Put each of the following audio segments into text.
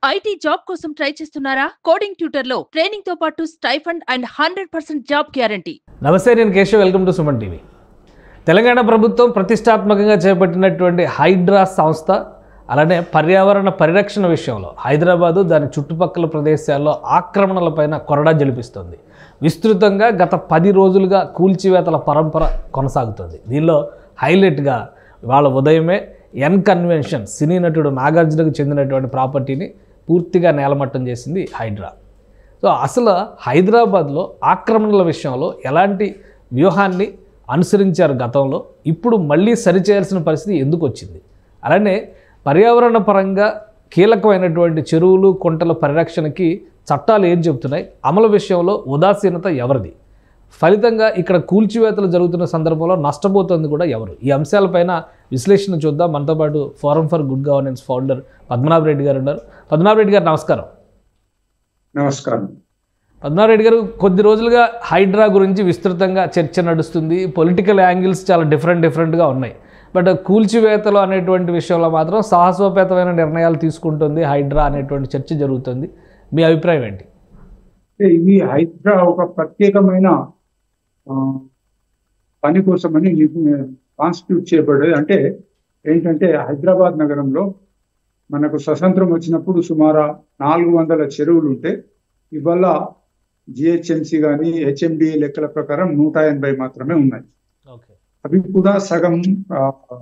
IT job కోసం try చేస్తున్నారా coding tutor లో ట్రైనింగ్ తో పాటు stipend and hundred percent job guarantee నమస్తే నేను Keshav welcome to Suman TV Telangana ప్రభుత్వం ప్రతిష్టాత్మకంగా చేపట్టినటువంటి హైడ్రా సంస్థ అలానే పర్యావరణ పరిరక్షణ విషయంలో హైదరాబాదు దాని చుట్టుపక్కల ప్రదేశాల్లో ఆక్రమణలపైన కొరడా జలిపిస్తోంది విస్తృతంగా గత పది రోజులుగా కూల్చివేతల పరంపర కొనసాగుతుంది దీనిలో హైలైట్గా వాళ్ళ ఉదయమే ఎన్ కన్వెన్షన్ సినీ నటుడు నాగార్జునకు చెందినటువంటి ప్రాపర్టీని పూర్తిగా నేలమట్టం చేసింది హైడ్రా సో అసలు హైదరాబాద్లో ఆక్రమణల విషయంలో ఎలాంటి వ్యూహాన్ని అనుసరించారు గతంలో ఇప్పుడు మళ్ళీ సరిచేయాల్సిన పరిస్థితి ఎందుకు వచ్చింది అలానే పర్యావరణ పరంగా కీలకమైనటువంటి చెరువులు కుంటల పరిరక్షణకి చట్టాలు ఏం చెబుతున్నాయి అమలు విషయంలో ఉదాసీనత ఎవరిది ఫలితంగా ఇక్కడ కూల్చివేతలు జరుగుతున్న సందర్భంలో నష్టపోతుంది కూడా ఎవరు ఈ అంశాలపైన విశ్లేషణ చూద్దాం మనతో పాటు forum for good governance founder Padmanabha Reddy గారు ఉన్నారు పద్మనాభ రెడ్డి గారు నమస్కారం నమస్కారం పద్మారెడ్డి గారు కొద్ది రోజులుగా హైడ్రా గురించి విస్తృతంగా చర్చ నడుస్తుంది పొలిటికల్ యాంగిల్స్ చాలా డిఫరెంట్ డిఫరెంట్గా ఉన్నాయి బట్ కూల్చివేతలు అనేటువంటి విషయంలో మాత్రం సాహసోపేతమైన నిర్ణయాలు తీసుకుంటుంది హైడ్రా అనేటువంటి చర్చ జరుగుతుంది మీ అభిప్రాయం ఏంటి అంటే ఇది హైడ్రా ఒక ప్రత్యేకమైన ఆ, పని కోసమని కాన్స్టిట్యూట్ చేయబడ్డది అంటే ఏంటంటే హైదరాబాద్ నగరంలో మనకు స్వతంత్రం వచ్చినప్పుడు సుమారు నాలుగు వందల చెరువులు ఉంటే ఇవాళ జిహెచ్ఎంసి కానీ హెచ్ఎండి లెక్కల ప్రకారం నూట ఎనభై మాత్రమే ఉన్నాయి ఓకే అవి కూడా సగం ఆ,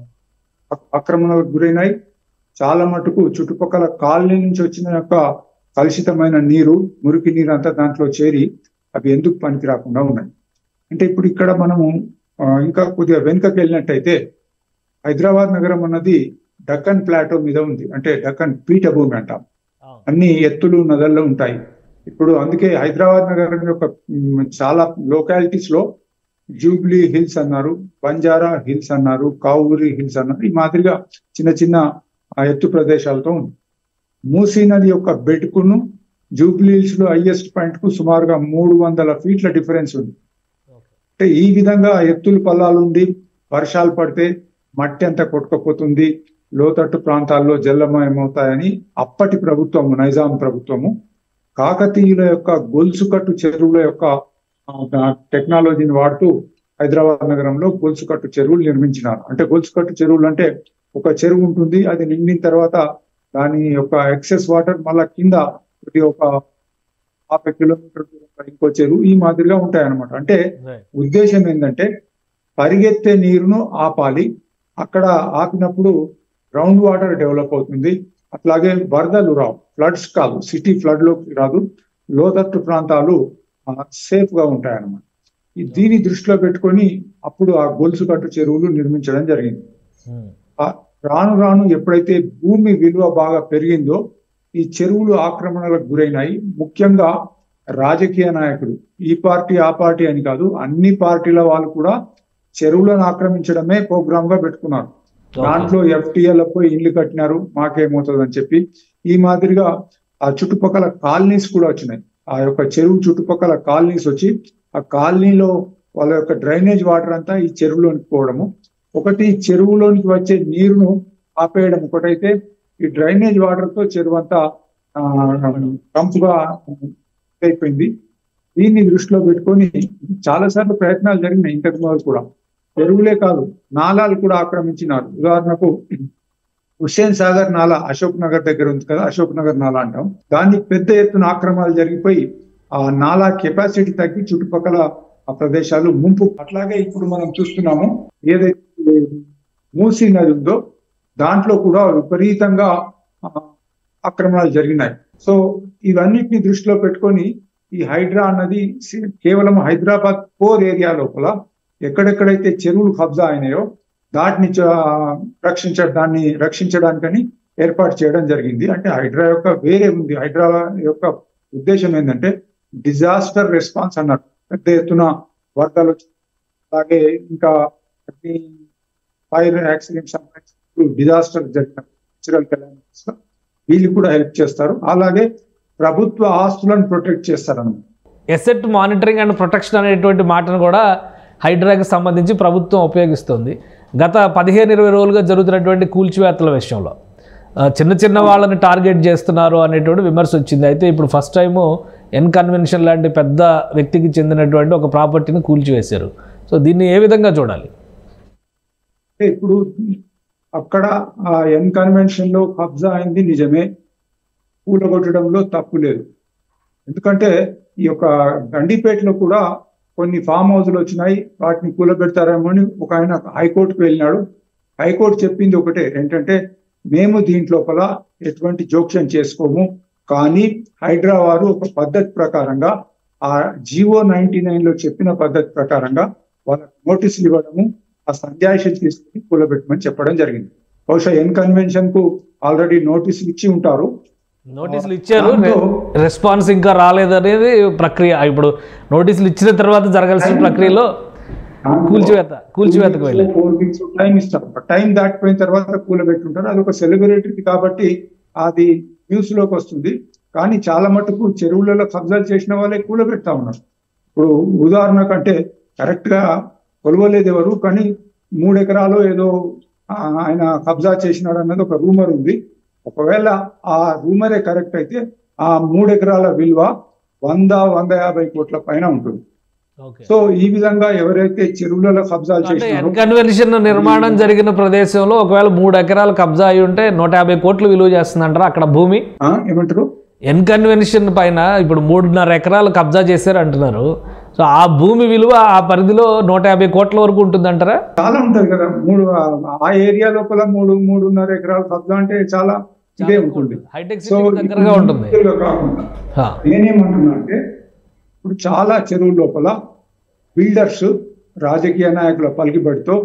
ఆక్రమణకు గురైనాయి చాలా మటుకు చుట్టుపక్కల కాలనీ నుంచి వచ్చిన యొక్క కలుషితమైన నీరు మురికి నీరు అంతా దాంట్లో చేరి అవి ఎందుకు పనికి రాకుండా ఉన్నాయి అంటే ఇప్పుడు ఇక్కడ మనము ఆ, ఇంకా కొద్దిగా వెనుకకి వెళ్ళినట్టయితే హైదరాబాద్ నగరం అన్నది డక్కన్ ప్లాటో మీద ఉంది అంటే డక్కన్ పీఠభూమి అంటాం అన్ని ఎత్తులు నదుల్లో ఉంటాయి ఇప్పుడు అందుకే హైదరాబాద్ నగరం యొక్క మ్, చాలా లొకాలిటీస్ లో జూబ్లీ హిల్స్ అన్నారు బంజారా హిల్స్ అన్నారు కావూరి హిల్స్ అన్నారు ఈ మాదిరిగా చిన్న చిన్న ఆ ఎత్తు ప్రదేశాలతో ఉంది మూసీ నది యొక్క బెడ్కును జూబ్లీ హిల్స్ లో హైయెస్ట్ పాయింట్ కు సుమారుగా మూడు వందల ఫీట్ల డిఫరెన్స్ ఉంది అంటే ఈ విధంగా ఎత్తులు పల్లాలు ఉండి వర్షాలు పడితే మట్టి అంతా కొట్టుకపోతుంది లోతట్టు ప్రాంతాల్లో జల్లమయమవుతాయని అప్పటి ప్రభుత్వము నైజాం ప్రభుత్వము కాకతీయుల యొక్క గొలుసుకట్టు చెరువుల యొక్క ఆ, టెక్నాలజీని వాడుతూ హైదరాబాద్ నగరంలో గొలుసుకట్టు చెరువులు నిర్మించినారు అంటే గొలుసుకట్టు చెరువులు అంటే ఒక చెరువు ఉంటుంది అది నిండిన తర్వాత దాని యొక్క ఎక్సెస్ వాటర్ మళ్ళా కింద ఇది ఒక హాఫ్ కిలోమీటర్ దూరంలో ఇంకో చెరువు ఈ మాదిరిగా ఉంటాయి అన్నమాట అంటే ఉద్దేశం ఏంటంటే పరిగెత్తే నీరును ఆపాలి అక్కడ ఆపినప్పుడు గ్రౌండ్ వాటర్ డెవలప్ అవుతుంది అట్లాగే వరదలు రావు ఫ్లడ్స్ కాదు సిటీ ఫ్లడ్ లోకి రాదు లోతట్టు ప్రాంతాలు సేఫ్ గా ఉంటాయి అన్నమాట ఈ దీని దృష్టిలో పెట్టుకొని అప్పుడు ఆ గొలుసు కట్టు చెరువులు నిర్మించడం జరిగింది ఆ రాను రాను ఎప్పుడైతే భూమి విలువ బాగా పెరిగిందో ఈ చెరువులు ఆక్రమణలకు గురైనాయి ముఖ్యంగా రాజకీయ నాయకులు ఈ పార్టీ ఆ పార్టీ అని కాదు అన్ని పార్టీల వాళ్ళు కూడా చెరువులను ఆక్రమించడమే ప్రోగ్రామ్ గా పెట్టుకున్నారు దాంట్లో ఎఫ్టీఎల్ పోయి ఇల్లు కట్టినారు మాకేమవుతుంది అని చెప్పి ఈ మాదిరిగా ఆ చుట్టుపక్కల కాలనీస్ కూడా వచ్చినాయి ఆ యొక్క చెరువు చుట్టుపక్కల కాలనీస్ వచ్చి ఆ కాలనీలో వాళ్ళ యొక్క డ్రైనేజ్ వాటర్ అంతా ఈ చెరువులోనికి పోవడము ఒకటి చెరువులోనికి వచ్చే నీరును ఆపేయడం ఒకటైతే ఈ డ్రైనేజ్ వాటర్ తో చెరువు అంతా కంపుగా అయిపోయింది దీన్ని దృష్టిలో పెట్టుకొని చాలా సార్లు ప్రయత్నాలు జరిగినాయి ఇంతకు ముందు కూడా చెరువులే కాదు నాలాలు కూడా ఆక్రమించినారు ఉదాహరణకు హుస్సేన్ సాగర్ నాలా అశోక్ నగర్ దగ్గర ఉంది కదా అశోక్ నగర్ నాలా అంటాం దాన్ని పెద్ద ఎత్తున ఆక్రమణలు జరిగిపోయి ఆ నాలా కెపాసిటీ తగ్గి చుట్టుపక్కల ఆ ప్రదేశాలు ముంపు అట్లాగే ఇప్పుడు మనం చూస్తున్నాము ఏదైతే మూసీ నది ఉందో దాంట్లో కూడా విపరీతంగా ఆ, ఆక్రమణలు జరిగినాయి సో ఇవన్నిటిని దృష్టిలో పెట్టుకొని ఈ హైడ్రా అన్నది సి- కేవలం హైదరాబాద్ కోర్ ఏరియా లోపల ఎక్కడెక్కడైతే చెరువులు కబ్జా అయినాయో దాటిని చ- రక్షించ దాన్ని రక్షించడానికని ఏర్పాటు చేయడం జరిగింది అంటే హైడ్రా యొక్క వేరే ఉంది హైడ్రా యొక్క ఉద్దేశం ఏంటంటే డిజాస్టర్ రెస్పాన్స్ అన్నట్టు పెద్ద ఎత్తున వరదలు వచ్చి, అలాగే ఇంకా ఫైర్ యాక్సిడెంట్స్ డిజాస్టర్ జరిగిన నేచురల్ కెలామిటీస్ వీళ్ళు కూడా హెల్ప్ చేస్తారు అలాగే ప్రభుత్వ ఆస్తులను ప్రొటెక్ట్ చేస్తారన్నమాట ఎసెట్ మానిటరింగ్ అండ్ ప్రొటెక్షన్ అనేటువంటి మాటను కూడా హైడ్రాకి సంబంధించి ప్రభుత్వం ఉపయోగిస్తుంది గత పదిహేను ఇరవై రోజులుగా జరుగుతున్నటువంటి కూల్చివేతల విషయంలో ఆ, చిన్న చిన్న వాళ్ళని టార్గెట్ చేస్తున్నారు అనేటువంటి విమర్శ వచ్చింది అయితే ఇప్పుడు ఫస్ట్ టైము ఎన్ కన్వెన్షన్ లాంటి పెద్ద వ్యక్తికి చెందినటువంటి ఒక ప్రాపర్టీని కూల్చివేశారు సో దీన్ని ఏ విధంగా చూడాలి అంటే ఇప్పుడు అక్కడ ఆ ఎన్ కన్వెన్షన్ లో కబ్జా అయింది నిజమే కూలగొట్టడంలో తప్పు లేదు ఎందుకంటే ఈ యొక్క గండిపేటలో కూడా కొన్ని ఫామ్ హౌస్లు వచ్చినాయి వాటిని కూలబెడతారేమో అని ఒక ఆయన హైకోర్టుకు వెళ్ళినాడు హైకోర్టు చెప్పింది ఒకటే ఏంటంటే మేము దీంట్లోపల ఎటువంటి జోక్యం చేసుకోము కానీ హైడ్రా వారు ఒక పద్ధతి ప్రకారంగా ఆ జివో నైన్టీ నైన్ లో చెప్పిన పద్ధతి ప్రకారంగా వాళ్ళకి నోటీసులు ఇవ్వడము ఆ సంజాయిషి తీసుకుని కూలబెట్టమని చెప్పడం జరిగింది బహుశా ఎన్ కన్వెన్షన్ కు ఆల్రెడీ నోటీసులు ఇచ్చి ఉంటారు నోటీసులు ఇచ్చారు దాంతో- రెస్పాన్స్ ఇంకా రాలేదనేది ప్రక్రియ ఇప్పుడు నోటీసులు ఇచ్చిన తర్వాత జరగాల్సిన ప్రక్రియలో కూల్చివేత కూల్చివేతకు వెళ్ళారు ఫోర్ వీక్స్ టైం ఇస్తారు టైం దాటిపోయిన తర్వాత కూలబెట్టుంటారు అది ఒక సెలబ్రిటీ కాబట్టి అది న్యూస్ లోకి వస్తుంది కానీ చాలా మటుకు చెరువులలో కబ్జాలు చేసిన వాళ్ళే కూలబెడతా ఉన్నారు ఇప్పుడు ఉదాహరణ కంటే కరెక్ట్ గా కొలవలేదు ఎవరు కానీ మూడు ఎకరాలు ఏదో ఆ, ఆయన కబ్జా చేసినాడు అన్నది ఒక రూమర్ ఉంది ఒకవేళ ఆ రూమరే కరెక్ట్ అయితే ఆ మూడు ఎకరాల విలువ వంద వంద యాభై కోట్ల పైన ఉంటుంది ఓకే సో ఈ విధంగా ఎవరైతే చెరువులలో కబ్జాలు అంటే చేసినారో ఎన్ కన్వెన్షన్ నిర్మాణం జరిగిన ప్రదేశంలో ఒకవేళ మూడు ఎకరాలు కబ్జా అయి ఉంటే నూట యాభై కోట్లు విలువ చేస్తుందంటారా అక్కడ భూమి ఆ, ఏమంటారు ఎన్ కన్వెన్షన్ పైన ఇప్పుడు మూడున్నర ఎకరాలు కబ్జా చేశారు అంటున్నారు సో ఆ భూమి విలువ ఆ పరిధిలో నూట యాభై కోట్ల వరకు ఉంటుందంటారా చాలా ఉంటది కదా మూడు ఆ- ఆ ఏరియా లోపల మూడు మూడున్నర ఎకరాల కబ్జా అంటే చాలా ఇదే ఉంటుంది హైటెక్ సో సిటీ దగ్గరగా ఉంటుంది ఇండివిజువల్గా కాకుండా హా. నేనేమంటున్నా అంటే ఇప్పుడు చాలా చెరువుల లోపల బిల్డర్స్ రాజకీయ నాయకుల పలికిబడితో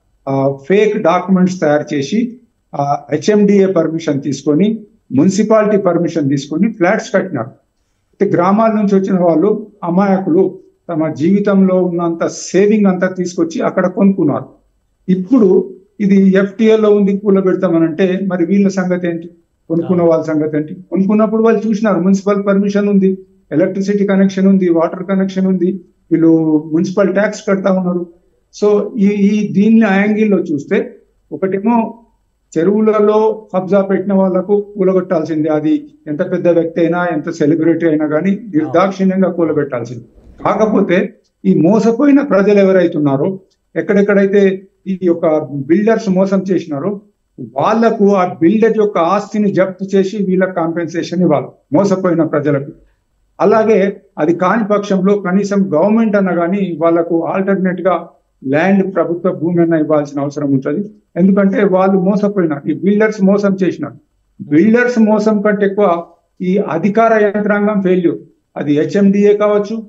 ఫేక్ డాక్యుమెంట్స్ తయారు చేసి హెచ్ఎండిఏ పర్మిషన్ తీసుకొని మున్సిపాలిటీ పర్మిషన్ తీసుకొని ఫ్లాట్స్ కట్టినారు అయితే గ్రామాల నుంచి వచ్చిన వాళ్ళు అమాయకులు తమ జీవితంలో ఉన్నంత సేవింగ్ అంతా తీసుకొచ్చి అక్కడ కొనుక్కున్నారు ఇప్పుడు ఇది FTA లో ఉంది కూలబెడతామనంటే మరి వీళ్ళ సంగతి ఏంటి కొనుక్కున్న వాళ్ళ సంగతి ఏంటి కొనుక్కున్నప్పుడు వాళ్ళు చూసినారు మున్సిపల్ పర్మిషన్ ఉంది ఎలక్ట్రిసిటీ కనెక్షన్ ఉంది వాటర్ కనెక్షన్ ఉంది వీళ్ళు మున్సిపల్ ట్యాక్స్ కడతా ఉన్నారు సో ఈ ఈ దీన్ని యాంగిల్లో చూస్తే ఒకటేమో చెరువులలో కబ్జా పెట్టిన వాళ్లకు కూలగొట్టాల్సిందే అది ఎంత పెద్ద వ్యక్తి అయినా ఎంత సెలబ్రిటీ అయినా కానీ నిర్దాక్షిణ్యంగా కూలబెట్టాల్సింది కాకపోతే ఈ మోసపోయిన ప్రజలు ఎవరైతున్నారో ఎక్కడెక్కడైతే ఈ యొక్క బిల్డర్స్ మోసం చేసినారో వాళ్లకు ఆ బిల్డర్ యొక్క ఆస్తిని జప్తు చేసి వీళ్ళకి కాంపెన్సేషన్ ఇవ్వాలి మోసపోయిన ప్రజలకు అలాగే అది కాని పక్షంలో కనీసం గవర్నమెంట్ అన్న కానీ వాళ్ళకు ఆల్టర్నేట్ గా ల్యాండ్ ప్రభుత్వ భూమి అన్న ఇవ్వాల్సిన అవసరం ఉంటుంది ఎందుకంటే వాళ్ళు మోసపోయినారు ఈ బిల్డర్స్ మోసం చేసినారు బిల్డర్స్ మోసం కంటే ఎక్కువ ఈ అధికార యంత్రాంగం ఫెయిల్యూర్ అది హెచ్ఎండిఏ కావచ్చు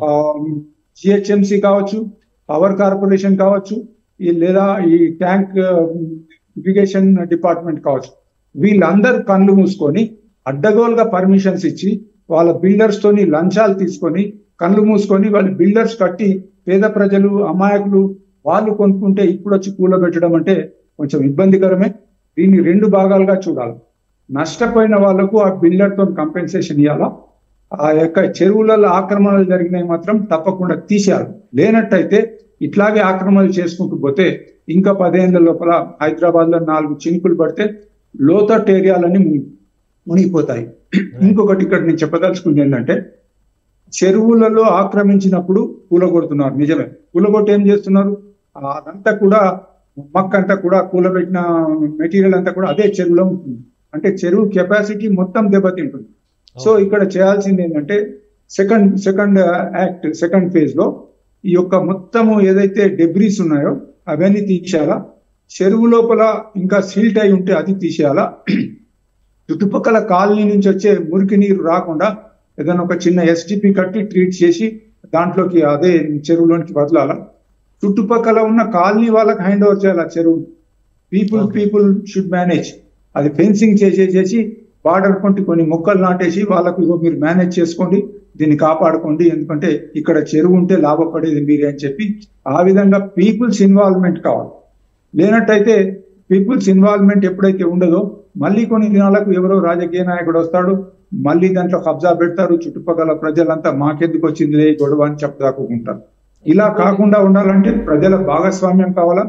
జిహెచ్ఎంసి కావచ్చు పవర్ కార్పొరేషన్ కావచ్చు ఈ లేదా ఈ ట్యాంక్ ఇరిగేషన్ డిపార్ట్మెంట్ కావచ్చు వీళ్ళందరూ కళ్ళు మూసుకొని అడ్డగోలుగా పర్మిషన్స్ ఇచ్చి వాళ్ళ బిల్డర్స్ తోని లంచాలు తీసుకొని కళ్ళు మూసుకొని వాళ్ళ బిల్డర్స్ కట్టి పేద ప్రజలు అమాయకులు వాళ్ళు కొనుక్కుంటే ఇప్పుడు వచ్చి కూలబెట్టడం అంటే కొంచెం ఇబ్బందికరమే దీన్ని రెండు భాగాలుగా చూడాలి నష్టపోయిన వాళ్ళకు ఆ బిల్డర్ తో కంపెన్సేషన్ ఇవ్వాలా ఆ యొక్క చెరువులలో ఆక్రమణలు జరిగినాయి మాత్రం తప్పకుండా తీసేయాలి లేనట్టయితే ఇట్లాగే ఆక్రమణలు చేసుకుంటూ పోతే ఇంకా పదేళ్ల లోపల హైదరాబాద్ లో నాలుగు చినుకులు పడితే లోతట్ ఏరియాలన్నీ మునిగి మునిగిపోతాయి ఇంకొకటి ఇక్కడ నేను చెప్పదలుచుకుంది ఏంటంటే చెరువులలో ఆక్రమించినప్పుడు కూలగొడుతున్నారు నిజమే కూలగొట్టి ఏం చేస్తున్నారు ఆ అదంతా కూడా మక్క అంతా కూడా కూలబెట్టిన మెటీరియల్ అంతా కూడా అదే చెరువులో ఉంటుంది అంటే చెరువు కెపాసిటీ మొత్తం దెబ్బతింటుంది సో ఇక్కడ చేయాల్సింది ఏంటంటే second second act second phase లో ఈ యొక్క మొత్తము ఏదైతే డెబ్రీస్ ఉన్నాయో అవన్నీ తీసేయాలా చెరువు లోపల ఇంకా సిల్ట్ అయి ఉంటే అది తీసేయాలా చుట్టుపక్కల కాలనీ నుంచి వచ్చే మురికి నీరు రాకుండా ఏదైనా ఒక చిన్న ఎస్టిపి కట్టి ట్రీట్ చేసి దాంట్లోకి అదే చెరువులోనికి వదలాల చుట్టుపక్కల ఉన్న కాలనీ వాళ్ళకి హ్యాండ్ ఓవర్ చేయాలి ఆ చెరువు people Okay. People should manage అది ఫెన్సింగ్ చేసేసేసి బార్డర్ కొంటి కొన్ని మొక్కలు నాటేసి వాళ్ళకు ఇగో మీరు మేనేజ్ చేసుకోండి దీన్ని కాపాడుకోండి ఎందుకంటే ఇక్కడ చెరువు ఉంటే లాభపడేది మీరే అని చెప్పి ఆ విధంగా పీపుల్స్ ఇన్వాల్వ్మెంట్ కావాలి లేనట్టయితే పీపుల్స్ ఇన్వాల్వ్మెంట్ ఎప్పుడైతే ఉండదో మళ్ళీ కొన్ని దినాలకు ఎవరో రాజకీయ నాయకుడు వస్తాడు మళ్ళీ దాంట్లో కబ్జా పెడతారు చుట్టుపక్కల ప్రజలంతా మాకెందుకు వచ్చింది గొడవ అని చెప్పదాకుంటారు ఇలా కాకుండా ఉండాలంటే ప్రజల భాగస్వామ్యం కావాలా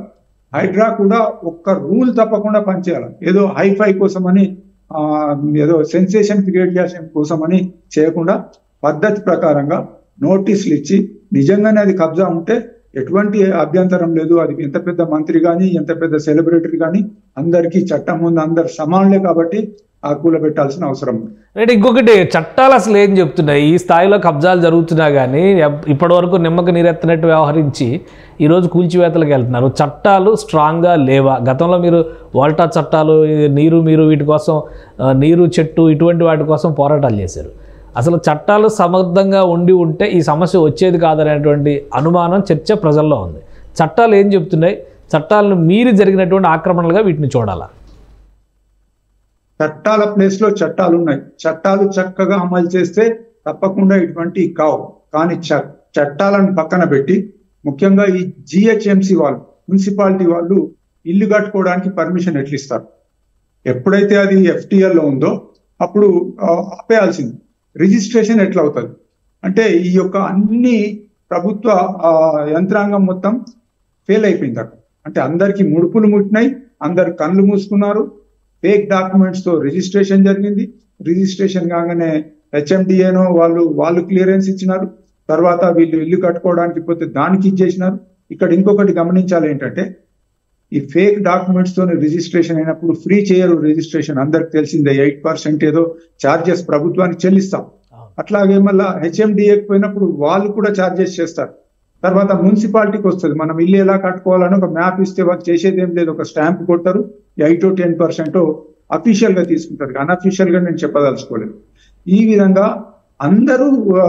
హైడ్రా కూడా ఒక్క రూల్ తప్పకుండా పనిచేయాలి ఏదో హైఫై కోసమని ఆ, ఏదో సెన్సేషన్ క్రియేట్ చేసే కోసమని చేయకుండా పద్ధతి ప్రకారంగా నోటీసులు ఇచ్చి నిజంగానే అది కబ్జా ఉంటే ఎటువంటి అభ్యంతరం లేదు అది ఎంత పెద్ద మంత్రి కానీ ఎంత పెద్ద సెలబ్రిటీ కానీ అందరికీ చట్టం ముందు అందరు సమానులే కాబట్టి ఆ కూలబెట్టాల్సిన అవసరం ఉంది రైట్ ఇంకొకటి చట్టాలు అసలు ఏం చెప్తున్నాయి ఈ స్థాయిలో కబ్జాలు జరుగుతున్నా కానీ ఎప్- ఇప్పటివరకు నిమ్మక నీరెత్తనట్టు వ్యవహరించి ఈరోజు కూల్చివేతలకు వెళ్తున్నారు చట్టాలు స్ట్రాంగ్గా లేవా గతంలో మీరు వాల్టా చట్టాలు ఈ నీరు మీరు వీటి కోసం ఆ, నీరు చెట్టు ఇటువంటి వాటి కోసం పోరాటాలు చేశారు అసలు చట్టాలు సమర్థంగా ఉండి ఉంటే ఈ సమస్య వచ్చేది కాదనేటువంటి అనుమానం చర్చ ప్రజల్లో ఉంది చట్టాలు ఏం చెప్తున్నాయి చట్టాలను మీరి జరిగినటువంటి ఆక్రమణలుగా వీటిని చూడాలా చట్టాల ప్లేస్ లో చట్టాలు ఉన్నాయి చట్టాలు చక్కగా అమలు చేస్తే తప్పకుండా ఇటువంటి కావు కానీ చ- చట్టాలను పక్కన పెట్టి ముఖ్యంగా ఈ జిహెచ్ఎంసి వాళ్ళు మున్సిపాలిటీ వాళ్ళు ఇల్లు కట్టుకోవడానికి పర్మిషన్ ఎట్లా ఇస్తారు ఎప్పుడైతే అది FTL లో ఉందో అప్పుడు ఆ, ఆపేయాల్సింది రిజిస్ట్రేషన్ ఎట్లా అవుతుంది అంటే ఈ యొక్క అన్ని ప్రభుత్వ ఆ, యంత్రాంగం మొత్తం ఫెయిల్ అయిపోయింది అక్కడ అంటే అందరికి ముడుపులు ముట్టినాయి అందరు కళ్ళు మూసుకున్నారు ఫేక్ డాక్యుమెంట్స్ తో రిజిస్ట్రేషన్ జరిగింది రిజిస్ట్రేషన్ కాగానే హెచ్ఎండిఏనో వాళ్ళు వాళ్ళు క్లియరెన్స్ ఇచ్చినారు తర్వాత వీళ్ళు ఇల్లు కట్టుకోవడానికి పోతే దానికి ఇచ్చేసినారు ఇక్కడ ఇంకొకటి గమనించాలి ఏంటంటే ఈ ఫేక్ డాక్యుమెంట్స్ తోని రిజిస్ట్రేషన్ అయినప్పుడు ఫ్రీ చేయరు రిజిస్ట్రేషన్ అందరికి తెలిసిందే ఎయిట్ పర్సెంట్ ఏదో చార్జెస్ ప్రభుత్వానికి చెల్లిస్తాం అట్లాగే మళ్ళా హెచ్ఎండిఏకి పోయినప్పుడు వాళ్ళు కూడా చార్జెస్ చేస్తారు తర్వాత మున్సిపాలిటీకి వస్తుంది మనం ఇల్లు ఎలా కట్టుకోవాలని ఒక మ్యాప్ ఇస్తే వాళ్ళు చేసేది ఏం లేదు ఒక స్టాంప్ కొడతారు ఎయిట్ టెన్ పర్సెంట్ అఫీషియల్ గా తీసుకుంటారు అన్అఫీషియల్ గా నేను చెప్పదలుచుకోలేదు ఈ విధంగా అందరూ ఆ,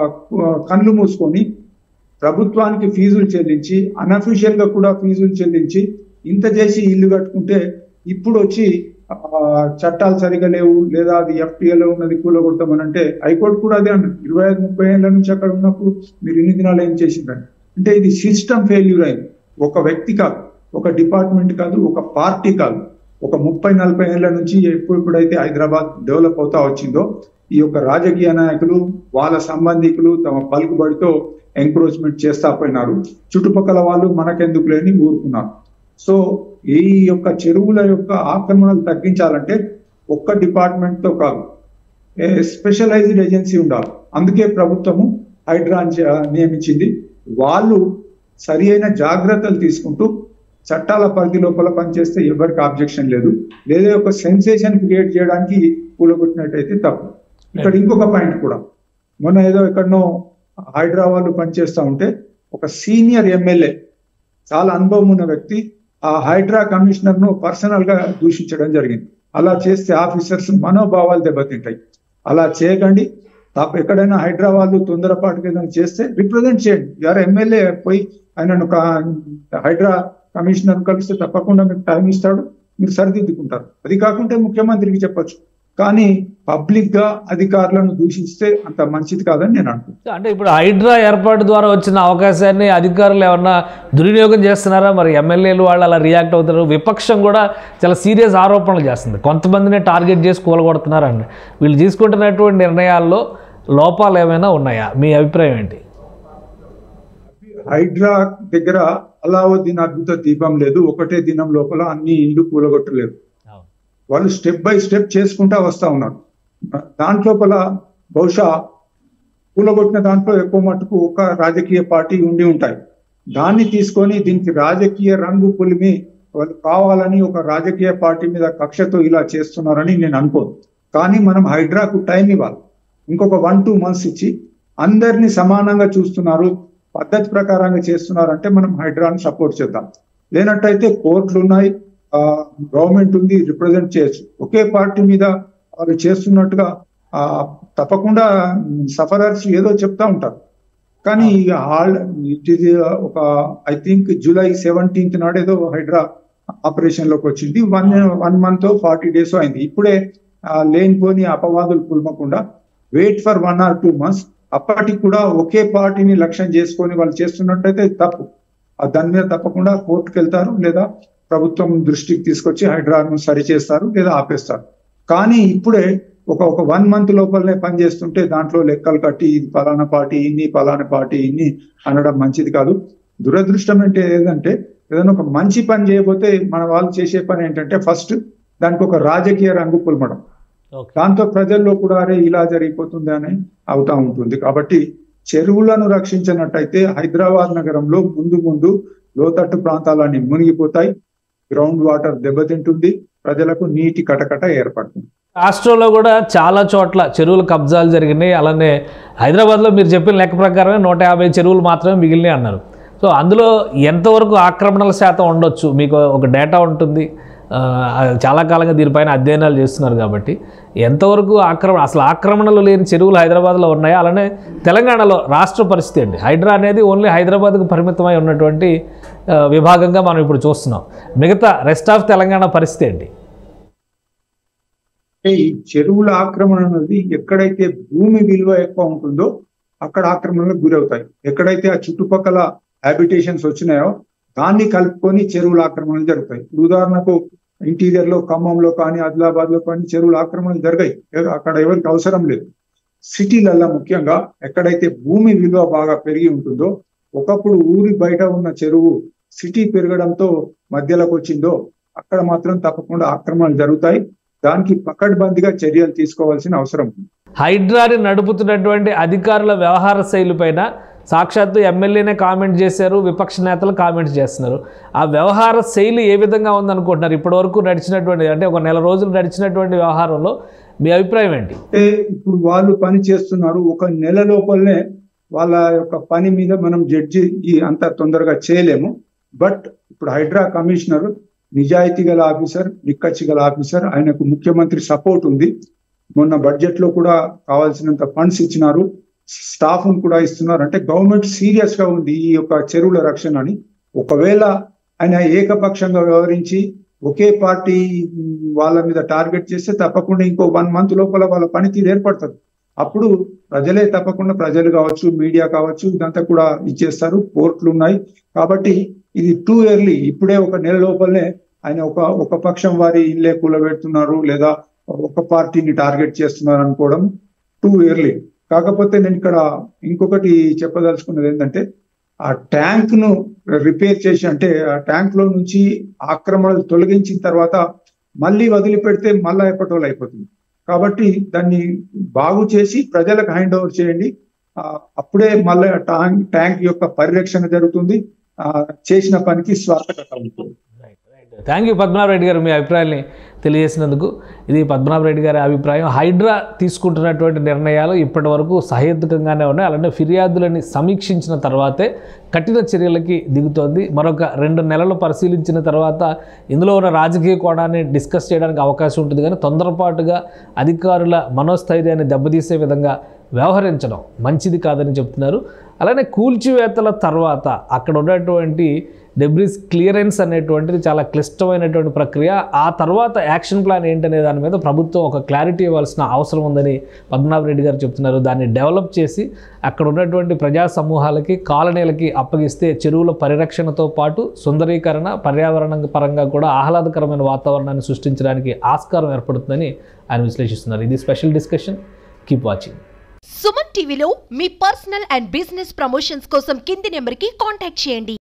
కళ్ళు మూసుకొని ప్రభుత్వానికి ఫీజులు చెల్లించి అన్అఫీషియల్ గా కూడా ఫీజులు చెల్లించి ఇంత చేసి ఇల్లు కట్టుకుంటే ఇప్పుడు వచ్చి ఆ, చట్టాలు సరిగా లేవు లేదా అది ఎఫ్టీఏలో ఉన్నది కూలగొడతామని అంటే హైకోర్టు కూడా అదే అన్నది ఇరవై ఐదు ముప్పై ఏళ్ళ నుంచి అక్కడ ఉన్నప్పుడు మీరు ఇన్ని దినాలు ఏం చేసిందని అంటే ఇది సిస్టమ్ ఫెయిల్యూర్ అయింది ఒక వ్యక్తి కాదు ఒక డిపార్ట్మెంట్ కాదు ఒక పార్టీ కాదు ఒక ముప్పై నలభై ఏళ్ల నుంచి ఎప్పుడు ఎప్పుడైతే హైదరాబాద్ డెవలప్ అవుతా వచ్చిందో ఈ యొక్క రాజకీయ నాయకులు వాళ్ళ సంబంధికులు తమ పలుకుబడితో ఎంక్రోచ్మెంట్ చేస్తా పోయినారు చుట్టుపక్కల వాళ్ళు మనకెందుకు లేని ఊరుకున్నారు సో ఈ యొక్క చెరువుల యొక్క ఆక్రమణలు తగ్గించాలంటే ఒక్క డిపార్ట్మెంట్ తో కాదు స్పెషలైజ్డ్ ఏజెన్సీ ఉండాలి అందుకే ప్రభుత్వము హైడ్రా నియమించింది వాళ్ళు సరి అయిన జాగ్రత్తలు తీసుకుంటూ చట్టాల పరిధి లోపల పనిచేస్తే ఎవరికి ఆబ్జెక్షన్ లేదు లేదా ఒక సెన్సేషన్ క్రియేట్ చేయడానికి కూలగొట్టినట్టయితే తప్పు ఇక్కడ ఇంకొక పాయింట్ కూడా మొన్న ఏదో ఎక్కడనో హైడ్రా వాళ్ళు పనిచేస్తా ఉంటే ఒక సీనియర్ ఎమ్మెల్యే చాలా అనుభవం ఉన్న వ్యక్తి ఆ హైడ్రా కమిషనర్ ను పర్సనల్ గా దూషించడం జరిగింది అలా చేస్తే ఆఫీసర్స్ మనోభావాలు దెబ్బతింటాయి అలా చేయకండి తప్ప ఎక్కడైనా హైడ్రా వాళ్ళు తొందరపాటుగా ఏదైనా చేస్తే రిప్రజెంట్ చేయండి ఎవరు ఎమ్మెల్యే పోయి ఆయనను ఒక హైడ్రా కమిషనర్ కలిస్తే తప్పకుండా మీకు టైం ఇస్తాడు మీరు సరిదిద్దుకుంటారు అది కాకుంటే ముఖ్యమంత్రికి చెప్పొచ్చు కానీ పబ్లిక్ గా అధికారులను దూషిస్తే అంత మంచిది కాదని నేను అనుకుంటున్నాను అంటే ఇప్పుడు హైడ్రా ఏర్పాటు ద్వారా వచ్చిన అవకాశాన్ని అధికారులు ఏమన్నా దుర్వినియోగం చేస్తున్నారా మరి ఎమ్మెల్యేలు వాళ్ళు అలా రియాక్ట్ అవుతారు విపక్షం కూడా చాలా సీరియస్ ఆరోపణలు చేస్తుంది కొంతమందిని టార్గెట్ చేసి కూలగొడుతున్నారండి వీళ్ళు తీసుకుంటున్నటువంటి నిర్ణయాల్లో లోపాలు ఏమైనా ఉన్నాయా మీ అభిప్రాయం ఏంటి హైడ్రా దగ్గర అలావుద్దీన్ అద్భుత దీపం లేదు ఒకటే దినం లోపల అన్ని ఇల్లు కూలగొట్టలేదు వాళ్ళు స్టెప్ బై స్టెప్ చేసుకుంటా వస్తా ఉన్నారు దాంట్లోపల బహుశా కూలగొట్టిన దాంట్లో ఎక్కువ మట్టుకు ఒక రాజకీయ పార్టీ ఉండి ఉంటాయి దాన్ని తీసుకొని దీనికి రాజకీయ రంగు పులిమి వాళ్ళు కావాలని ఒక రాజకీయ పార్టీ మీద కక్షతో ఇలా చేస్తున్నారని నేను అనుకోను కానీ మనం హైడ్రాకు టైం ఇవ్వాలి ఇంకొక వన్ టూ మంత్స్ ఇచ్చి అందరినీ సమానంగా చూస్తున్నారు పద్ధతి ప్రకారంగా చేస్తున్నారంటే మనం హైడ్రాని సపోర్ట్ చేద్దాం లేనట్టయితే కోర్టులు ఉన్నాయి గవర్నమెంట్ ఉంది రిప్రజెంట్ చేయొచ్చు ఒకే పార్టీ మీద వాళ్ళు చేస్తున్నట్టుగా ఆ, తప్పకుండా సఫరర్స్ ఏదో చెప్తా ఉంటారు కానీ ఆల్ ఇట్ ఇది ఒక ఐ థింక్ జూలై సెవెంటీన్త్ నాడేదో హైడ్రా ఆపరేషన్ లోకి వచ్చింది one one month forty days అయింది ఇప్పుడే ఆ, లేనిపోని అపవాదులు పులమకుండా wait for one or two months అప్పటికి కూడా ఒకే పార్టీని లక్ష్యం చేసుకొని వాళ్ళు చేస్తున్నట్టయితే తప్పు ఆ దాని మీద తప్పకుండా కోర్టుకు వెళ్తారు లేదా ప్రభుత్వం దృష్టికి తీసుకొచ్చి హైడ్రాను సరి చేస్తారు లేదా ఆపేస్తారు కానీ ఇప్పుడే ఒక ఒక వన్ మంత్ లోపలనే పనిచేస్తుంటే దాంట్లో లెక్కలు కట్టి ఇది పలానా పార్టీ ఇన్ని పలానా పార్టీ ఇన్ని అనడం మంచిది కాదు దురదృష్టం అంటే ఏదంటే ఏదైనా ఒక మంచి పని చేయబోతే మన వాళ్ళు చేసే పని ఏంటంటే ఫస్ట్ దానికి ఒక రాజకీయ రంగు పుల్మడం ఓకే దాంతో ప్రజల్లో కూడా అరే ఇలా జరిగిపోతుంది అని అవుతా ఉంటుంది కాబట్టి చెరువులను రక్షించినట్టయితే హైదరాబాద్ నగరంలో ముందు ముందు లోతట్టు ప్రాంతాలన్నీ మునిగిపోతాయి గ్రౌండ్ వాటర్ దెబ్బతింటుంది ప్రజలకు నీటి కటకట ఏర్పడుతుంది రాష్ట్రంలో కూడా చాలా చోట్ల చెరువుల కబ్జాలు జరిగినాయి అలానే హైదరాబాద్లో మీరు చెప్పిన లెక్క ప్రకారమే నూట యాభై చెరువులు మాత్రమే మిగిలినాయి అన్నారు సో అందులో ఎంతవరకు ఆక్రమణల శాతం ఉండొచ్చు మీకు ఒక డేటా ఉంటుంది ఆ, చాలా కాలంగా దీనిపైన అధ్యయనాలు చేస్తున్నారు కాబట్టి ఎంతవరకు ఆక్రమణ అసలు ఆక్రమణలు లేని చెరువులు హైదరాబాద్లో ఉన్నాయా అలానే తెలంగాణలో రాష్ట్ర పరిస్థితి అండి హైడ్రా అనేది ఓన్లీ హైదరాబాద్కు పరిమితమై ఉన్నటువంటి ఆ, విభాగంగా మనం ఇప్పుడు చూస్తున్నాం మిగతా రెస్ట్ ఆఫ్ తెలంగాణ పరిస్థితి ఏంటి అంటే ఈ చెరువుల ఆక్రమణ అనేది ఎక్కడైతే భూమి విలువ ఎక్కువ ఉంటుందో అక్కడ ఆక్రమణలకు గురవుతాయి ఎక్కడైతే ఆ చుట్టుపక్కల హ్యాబిటేషన్స్ వచ్చినాయో దాన్ని కలుపుకొని చెరువుల ఆక్రమణలు జరుగుతాయి ఇప్పుడు ఉదాహరణకు ఇంటీరియర్ లో ఖమ్మంలో కానీ ఆదిలాబాద్ లో కానీ చెరువుల ఆక్రమణలు జరిగాయి ఎ- అక్కడ ఎవరికి అవసరం లేదు సిటీలల్లో ముఖ్యంగా ఎక్కడైతే భూమి విలువ బాగా పెరిగి ఉంటుందో ఒకప్పుడు ఊరి బయట ఉన్న చెరువు సిటీ పెరగడంతో మధ్యలోకి వచ్చిందో అక్కడ మాత్రం తప్పకుండా ఆక్రమణలు జరుగుతాయి దానికి పకడ్బందీగా చర్యలు తీసుకోవాల్సిన అవసరం ఉంది హైడ్రాని నడుపుతున్నటువంటి అధికారుల వ్యవహార శైలిపైన సాక్షాత్తు ఎమ్మెల్యేనే కామెంట్ చేశారు విపక్ష నేతలు కామెంట్స్ చేస్తున్నారు ఆ వ్యవహార శైలి ఏ విధంగా ఉందనుకుంటున్నారు ఇప్పటివరకు నడిచినటువంటి అంటే ఒక నెల రోజులు నడిచినటువంటి వ్యవహారంలో మీ అభిప్రాయం ఏంటి అంటే ఇప్పుడు వాళ్ళు పని చేస్తున్నారు ఒక నెల లోపలనే వాళ్ళ యొక్క పని మీద మనం జడ్జి ఈ అంత తొందరగా చేయలేము బట్ ఇప్పుడు హైడ్రా కమిషనర్ నిజాయితీ గల ఆఫీసర్ నిక్కచ్చి గల ఆఫీసర్ ఆయనకు ముఖ్యమంత్రి సపోర్ట్ ఉంది మొన్న బడ్జెట్ లో కూడా కావాల్సినంత ఫండ్స్ ఇచ్చినారు స్టాఫ్ కూడా ఇస్తున్నారు అంటే గవర్నమెంట్ సీరియస్ గా ఉంది ఈ యొక్క చెరువుల రక్షణ అని ఒకవేళ ఆయన ఏకపక్షంగా వ్యవహరించి ఒకే పార్టీ వాళ్ళ మీద టార్గెట్ చేస్తే తప్పకుండా ఇంకో వన్ మంత్ లోపల వాళ్ళ పనితీరు ఏర్పడుతుంది అప్పుడు ప్రజలే తప్పకుండా ప్రజలు కావచ్చు మీడియా కావచ్చు ఇదంతా కూడా ఇచ్చేస్తారు కోర్టులు ఉన్నాయి కాబట్టి ఇది టూ ఇయర్లీ ఇప్పుడే ఒక నెల లోపలనే ఆయన ఒక ఒక పక్షం వారి ఇల్లే కూలబెడుతున్నారు లేదా ఒక పార్టీని టార్గెట్ చేస్తున్నారు అనుకోవడం టూ ఇయర్లీ కాకపోతే నేను ఇక్కడ ఇంకొకటి చెప్పదలుచుకున్నది ఏంటంటే ఆ ట్యాంక్ ను రిపేర్ చేసి అంటే ఆ ట్యాంక్ లో నుంచి ఆక్రమణలు తొలగించిన తర్వాత మళ్ళీ వదిలిపెడితే మళ్ళా ఎప్పటోలు అయిపోతుంది కాబట్టి దాన్ని బాగు చేసి ప్రజలకు హ్యాండ్ ఓవర్ చేయండి ఆ, అప్పుడే మళ్ళీ ట్యాంక్ ట్యాంక్ యొక్క పరిరక్షణ జరుగుతుంది ఆ, చేసిన పనికి స్వార్థకత ఉంటుంది థ్యాంక్ యూ పద్మనాభరెడ్డి గారు మీ అభిప్రాయాన్ని తెలియజేసినందుకు ఇది పద్మనాభరెడ్డి గారి అభిప్రాయం హైడ్రా తీసుకుంటున్నటువంటి నిర్ణయాలు ఇప్పటి వరకు సహేతుకంగానే ఉన్నాయి అలానే ఫిర్యాదులని సమీక్షించిన తర్వాతే కఠిన చర్యలకి దిగుతోంది మరొక రెండు నెలలు పరిశీలించిన తర్వాత ఇందులో ఉన్న రాజకీయ కోణాన్ని డిస్కస్ చేయడానికి అవకాశం ఉంటుంది కానీ తొందరపాటుగా అధికారుల మనోస్థైర్యాన్ని దెబ్బతీసే విధంగా వ్యవహరించడం మంచిది కాదని చెప్తున్నారు అలానే కూల్చివేతల తర్వాత అక్కడ ఉన్నటువంటి డెబ్రిస్ క్లియరెన్స్ అనేటువంటిది చాలా క్లిష్టమైనటువంటి ప్రక్రియ ఆ తర్వాత యాక్షన్ ప్లాన్ ఏంటనే దాని మీద ప్రభుత్వం ఒక క్లారిటీ ఇవ్వాల్సిన అవసరం ఉందని పద్మనాభ రెడ్డి గారు చెప్తున్నారు దాన్ని డెవలప్ చేసి అక్కడ ఉన్నటువంటి ప్రజా సమూహాలకి కాలనీలకి అప్పగిస్తే చెరువుల పరిరక్షణతో పాటు సుందరీకరణ పర్యావరణ పరంగా కూడా ఆహ్లాదకరమైన వాతావరణాన్ని సృష్టించడానికి ఆస్కారం ఏర్పడుతుందని ఆయన విశ్లేషిస్తున్నారు ఇది special discussion keep watching Suman టీవీలో మీ పర్సనల్ అండ్ బిజినెస్ ప్రమోషన్స్ కోసం కింది నెంబర్కి కాంటాక్ట్ చేయండి